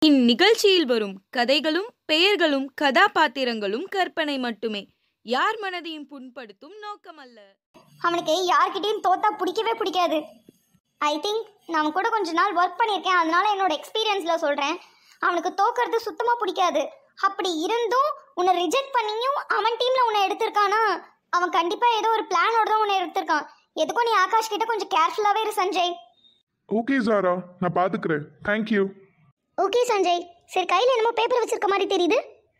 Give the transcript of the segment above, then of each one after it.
இந்நிகழ்ச்சியில் வரும் கதைகளும் பெயர்களும் கதாபாத்திரங்களும் கற்பனை மட்டுமே யார் மனதையும் புண்படுத்தும் நோக்கமல்ல அவனுக்கு யார்கிட்டயும் தோத்தா பிடிக்கவே பிடிக்காது ஐ திங்க் நான் கூட கொஞ்ச நாள் ஒர்க் பண்ணியிருக்கேன் அதனால என்னோட எக்ஸ்பீரியன்ஸில் சொல்கிறேன் அவனுக்கு தோக்கிறது சுத்தமாக பிடிக்காது அப்படி இருந்தும் உன்னை ரிஜெக்ட் பண்ணியும் அவன் டீமில் உன்னை எடுத்திருக்கானா அவன் கண்டிப்பாக ஏதோ ஒரு பிளானோட தான் உன்னை எடுத்திருக்கான் எதுக்கும் நீ ஆகாஷ் கிட்ட கொஞ்சம் கேர்ஃபுல்லாகவே இரு சஞ்சய் ஓகே சாரா நான் பார்த்துக்கிறேன் தேங்க்யூ ஓகே சஞ்சய் சரி கையில் என்னமோ பேப்பர் வச்சிருக்க மாதிரி தெரியுது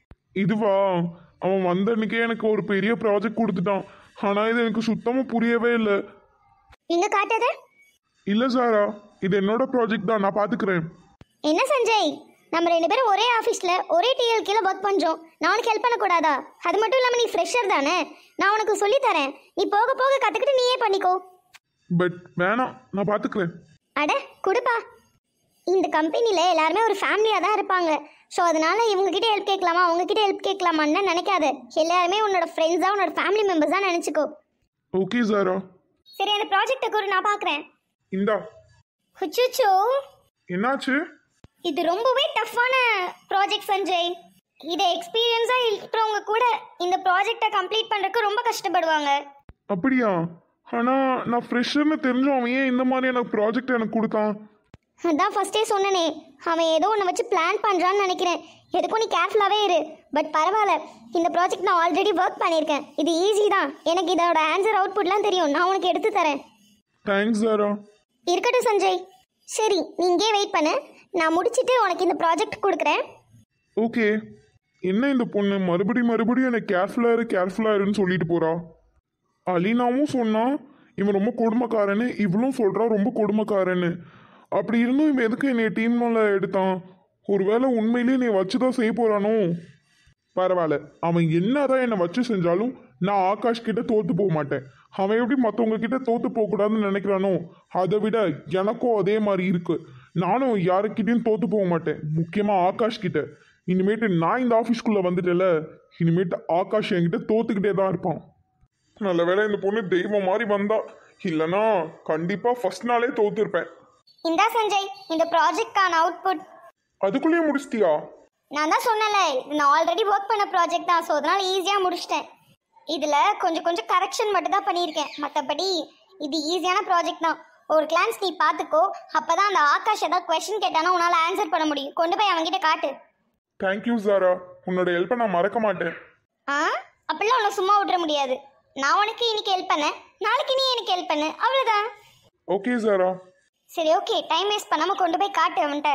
இதுவா அவன் வந்த அன்னைக்கே எனக்கு ஒரு பெரிய ப்ராஜெக்ட் கொடுத்துட்டான் ஆனால் இது எனக்கு சுத்தமாக புரியவே இல்லை எங்க காட்டாத இல்லை சாரா இது என்னோட ப்ராஜெக்ட் தான் நான் பார்த்துக்கிறேன் என்ன சஞ்சய் நம்ம ரெண்டு பேரும் ஒரே ஆஃபீஸில் ஒரே டிஎல் கீழே ஒர்க் பண்ணுறோம் நான் உனக்கு ஹெல்ப் பண்ணக்கூடாதா அது மட்டும் இல்லாமல் நீ ஃப்ரெஷர் தானே நான் உனக்கு சொல்லித் தரேன் நீ போக போக கற்றுக்கிட்டு நீயே பண்ணிக்கோ பட் வேணாம் நான் பார்த்துக்கிறேன் அட கொடுப்பா இந்த கம்பெனியில் எல்லாருமே ஒரு ஃபேமிலியாக தான் இருப்பாங்க ஸோ அதனால இவங்ககிட்ட ஹெல்ப் கேட்கலாமா உங்ககிட்ட ஹெல்ப் கேட்கலாமான்னு நினைக்காத எல்லாருமே உன்னோட ஃப்ரெண்ட்ஸ் தான் உன்னோட ஃபேமிலி மெம்பர்ஸ் தான் நினச்சிக்கோ ஓகே சாரா சரி அந்த ப்ராஜெக்டை கூட நான் பார்க்குறேன் இந்தா ஹுச்சுச்சோ என்னாச்சு இது ரொம்பவே டஃப்பான ப்ராஜெக்ட் சஞ்சய் இதை எக்ஸ்பீரியன்ஸாக இருக்கிறவங்க கூட இந்த ப்ராஜெக்டை கம்ப்ளீட் பண்ணுறதுக்கு ரொம்ப கஷ்டப்படுவாங்க அப்படியா ஆனால் நான் ஃப்ரெஷர்னு தெரிஞ்சும் அவன் ஏன் இந்த மாதிரி எனக்கு ப்ராஜெக்ட் எனக்கு கொடுத்தான் அதான் ஃபஸ்ட்டே சொன்னனே அவன் ஏதோ ஒன்று வச்சு பிளான் பண்ணுறான்னு நினைக்கிறேன் எதுக்கும் நீ கேர்ஃபுல்லாகவே இரு பட் பரவாயில்ல இந்த ப்ராஜெக்ட் நான் ஆல்ரெடி ஒர்க் பண்ணியிருக்கேன் இது ஈஸி தான் எனக்கு இதோட ஆன்சர் அவுட்புட்லாம் தெரியும் நான் உனக்கு எடுத்து தரேன் தேங்க்ஸ் சாரா இருக்கட்டும் சஞ்சய் சரி நீ இங்கே வெயிட் பண்ணு நான் முடிச்சிட்டு உனக்கு இந்த ப்ராஜெக்ட் கொடுக்குறேன் ஓகே என்ன இந்த பொண்ணு மறுபடியும் மறுபடியும் எனக்கு கேர்ஃபுல்லாக இரு கேர்ஃபுல்லாக இருன்னு சொல்லிட்டு போறா அலினாவும் சொன்னா இவன் ரொம்ப கொடுமைக்காரன்னு இவளும் சொல்றா ரொம்ப கொடுமைக்காரன்னு அப்படி இருந்தும் இவன் எதுக்கு என்னை டீம்ல எடுத்தான் ஒருவேளை உண்மையிலேயே நீ வச்சு தான் செய்ய போறானோ பரவாயில்ல அவன் என்னதான் என்னை வச்சு செஞ்சாலும் நான் ஆகாஷ் கிட்ட தோத்து போக மாட்டேன் அவன் எப்படி மற்றவங்க கிட்ட தோத்து போகக்கூடாதுன்னு நினைக்கிறானோ அதை விட எனக்கும் அதே மாதிரி இருக்கு நானும் யாருக்கிட்டையும் தோத்து போக மாட்டேன் முக்கியமாக ஆகாஷ் கிட்ட இனிமேட்டு நான் இந்த ஆஃபீஸ்க்குள்ளே வந்துட்டேல இனிமேட்டு ஆகாஷ் என்கிட்ட தோத்துக்கிட்டே தான் இருப்பான் நல்ல வேளை இந்த பொண்ணு தெய்வம் மாதிரி வந்தா இல்லைன்னா கண்டிப்பாக ஃபர்ஸ்ட் நாளே தோத்துருப்பேன் இந்தா சஞ்சய் இந்த ப்ராஜெக்ட்கான அவுட்புட் அதுக்குள்ளேயே முடிச்சிட்டியா நான் தான் சொன்னல இது நான் ஆல்ரெடி ஒர்க் பண்ண ப்ராஜெக்ட் தான் ஸோ அதனால ஈஸியாக முடிச்சிட்டேன் இதில் கொஞ்சம் கொஞ்சம் கரெக்ஷன் மட்டும் தான் பண்ணியிருக்கேன் மற்றபடி இது ஈஸியான ப்ராஜெக்ட் தான் ஒரு கிளான்ஸ் நீ பார்த்துக்கோ அப்போ தான் அந்த ஆகாஷ் ஏதாவது கொஷின் கேட்டானா உன்னால் ஆன்சர் பண்ண முடியும் கொண்டு போய் அவன்கிட்ட காட்டு தேங்க்யூ சாரா உன்னோட ஹெல்ப்பை நான் மறக்க மாட்டேன் ஆ அப்படிலாம் உன்னை சும்மா விட்டுற முடியாது நான் உனக்கு இன்னைக்கு ஹெல்ப் பண்ணேன் நாளைக்கு நீ எனக்கு ஹெல்ப் பண்ணு அவ்வளோதான் ஓகே சாரா சரி ஓகே டைம் வேஸ்ட் பண்ணாமல் கொண்டு போய் காட்டு அவன்கிட்ட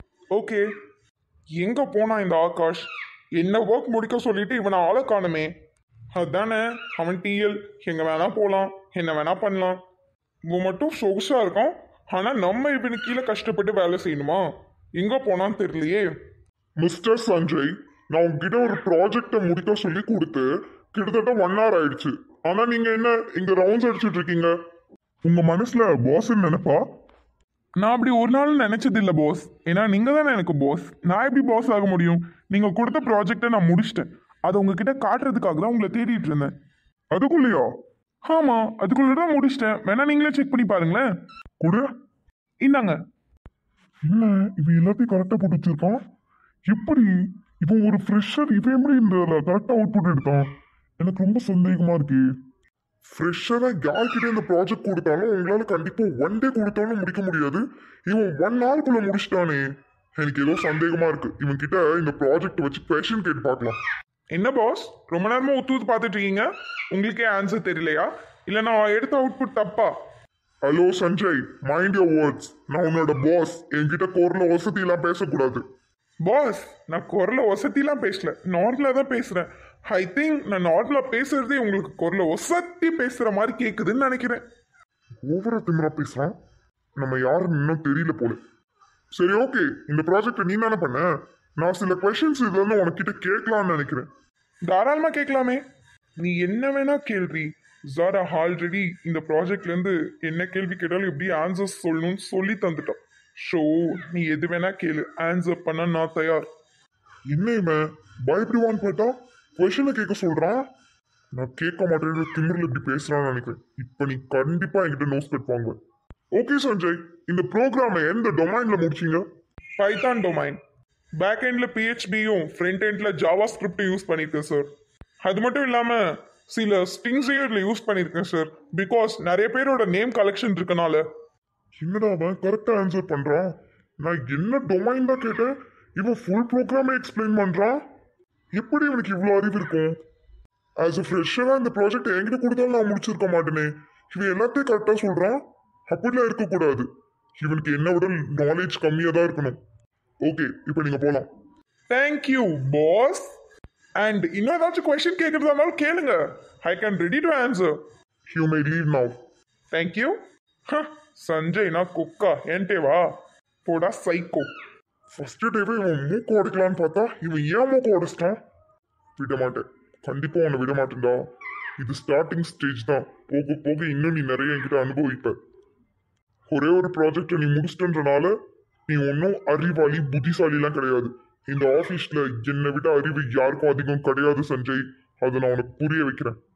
ஓகே எங்க போனா இந்த ஆகாஷ் என்ன ஒர்க் முடிக்க சொல்லிட்டு இவனை ஆளை காணுமே அதானே அவன் டிஎல் எங்க வேணா போலாம் என்ன வேணா பண்ணலாம் இவன் மட்டும் சொகுசா இருக்கான் ஆனா நம்ம இவனுக்கு கீழே கஷ்டப்பட்டு வேலை செய்யணுமா எங்க போனான்னு தெரியலையே மிஸ்டர் சஞ்சய் நான் உங்ககிட்ட ஒரு ப்ராஜெக்டை முடிக்க சொல்லி கொடுத்து கிட்டத்தட்ட ஒன் ஹவர் ஆயிடுச்சு ஆனா நீங்க என்ன இங்க ரவுண்ட்ஸ் அடிச்சிட்டு இருக்கீங்க உங்க மனசுல பாஸ் நினைப்பா நான் அப்படி ஒரு நாள் நினைச்சது இல்லை பாஸ் ஏன்னா நீங்க தானே எனக்கு பாஸ் நான் எப்படி பாஸ் ஆக முடியும் நீங்க கொடுத்த ப்ராஜெக்டை நான் முடிச்சிட்டேன் அதை உங்ககிட்ட காட்டுறதுக்காக தான் உங்களை தேடிட்டு இருந்தேன் அதுக்குள்ளயா ஆமா அதுக்குள்ள தான் முடிச்சிட்டேன் வேணா நீங்களே செக் பண்ணி பாருங்களேன் கூட இந்தாங்க இல்ல இவன் எல்லாத்தையும் கரெக்டா போட்டு வச்சிருக்கான் எப்படி இவன் ஒரு ஃப்ரெஷர் இவன் எப்படி இந்த கரெக்டா அவுட்புட் எடுத்தான் எனக்கு ரொம்ப சந்தேகமா இருக்கு ஃப்ரெஷரா யார்கிட்ட இந்த ப்ராஜெக்ட் கொடுத்தாலும் உங்களால கண்டிப்பா ஒன் டே கொடுத்தாலும் முடிக்க முடியாது இவன் ஒன் ஹவர்க்குள்ள முடிச்சிட்டானே எனக்கு ஏதோ சந்தேகமா இருக்கு இவன் கிட்ட இந்த ப்ராஜெக்ட் வச்சு கொஸ்டின் கேட்டு பார்க்கலாம் என்ன பாஸ் ரொம்ப நேரமா ஒத்து ஒத்து பார்த்துட்டு இருக்கீங்க உங்களுக்கே ஆன்சர் தெரியலையா இல்லை நான் எடுத்த அவுட்புட் தப்பா hello Sanjay mind your words நான் உன்னோட பாஸ் என்கிட்ட கோர்ல வசதி எல்லாம் பேசக்கூடாது பாஸ் நான் குரல ஒசத்திலாம் பேசல நார்மலாக தான் பேசுகிறேன் ஐ திங்க் நான் நார்மலாக பேசுறதே உங்களுக்கு குரல ஒசத்தி பேசுகிற மாதிரி கேட்குதுன்னு நினைக்கிறேன் ஓவரா திமிரா பேசுறான் நம்ம யாருன்னு இன்னும் தெரியல போல சரி ஓகே இந்த ப்ராஜெக்ட் நீ தானே பண்ண நான் சில கொஸ்டின்ஸ் இதுல இருந்து உனக்கிட்ட கேட்கலாம்னு நினைக்கிறேன் தாராளமாக கேட்கலாமே நீ என்ன வேணா கேள்வி ஜாரா ஆல்ரெடி இந்த ப்ராஜெக்ட்லேருந்து என்ன கேள்வி கேட்டாலும் எப்படி ஆன்சர்ஸ் சொல்லணும்னு சொல்லி தந்துட்டோம் ஷோ நீ எது வேணா கேளு ஆன்சர் பண்ண நான் தயார் என்ன இவன் பயப்படுவான்னு பார்த்தா கொஸ்டினை கேட்க சொல்றான் நான் கேட்க மாட்டேன்னு திமிரில் இப்படி பேசுறான்னு நினைக்கிறேன் இப்போ நீ கண்டிப்பா என்கிட்ட நோஸ் கட் வாங்குவேன் ஓகே சஞ்சய் இந்த ப்ரோக்ராமை எந்த டொமைன்ல முடிச்சீங்க பைத்தான் டொமைன் பேக் எண்டில் பிஹெச்பியும் ஃப்ரண்ட் எண்டில் ஜாவா ஸ்கிரிப்டும் யூஸ் பண்ணியிருக்கேன் சார் அது மட்டும் இல்லாமல் சில ஸ்ட்ரிங்ஸையும் இதில் யூஸ் பண்ணியிருக்கேன் சார் பிகாஸ் நிறைய பேரோட நேம் கலெக்ஷன் இருக்கனால என்னடா அவன் கரெக்டா ஆன்சர் பண்றான் நான் என்ன டொமைன் தான் கேட்டேன் இவன் ஃபுல் ப்ரோக்ராமே எக்ஸ்பிளைன் பண்றான் எப்படி இவனுக்கு இவ்வளோ அறிவு இருக்கும் ஆஸ் அ ஃப்ரெஷராக இந்த ப்ராஜெக்ட் என்கிட்ட கொடுத்தாலும் நான் முடிச்சிருக்க மாட்டேனே இவன் எல்லாத்தையும் கரெக்டாக சொல்றான் அப்படிலாம் இருக்கக்கூடாது இவனுக்கு என்ன விட நாலேஜ் கம்மியாக தான் இருக்கணும் ஓகே இப்போ நீங்கள் போகலாம் தேங்க்யூ பாஸ் அண்ட் இன்னும் ஏதாச்சும் கொஸ்டின் கேட்குறதா இருந்தாலும் கேளுங்க I can ready to answer you may leave now thank you சஞ்சய்னா குக்கா என்டேவா போடா சைக்கோ ஃபர்ஸ்ட் டேவே இவன் மூக்கு உடைக்கலான்னு பார்த்தா இவன் ஏன் மூக்கு உடைச்சிட்டான் விட மாட்டேன் கண்டிப்பா உன்னை விட மாட்டேன்டா இது ஸ்டார்டிங் ஸ்டேஜ் தான் போக போக இன்னும் நீ நிறைய என்கிட்ட அனுபவிப்ப ஒரே ஒரு ப்ராஜெக்டை நீ முடிச்சிட்டன்றனால நீ ஒன்றும் அறிவாளி புத்திசாலிலாம் கிடையாது இந்த ஆஃபீஸில் என்னை விட அறிவு யாருக்கும் அதிகம் கிடையாது சஞ்சய் அதை நான் உனக்கு புரிய வைக்கிறேன்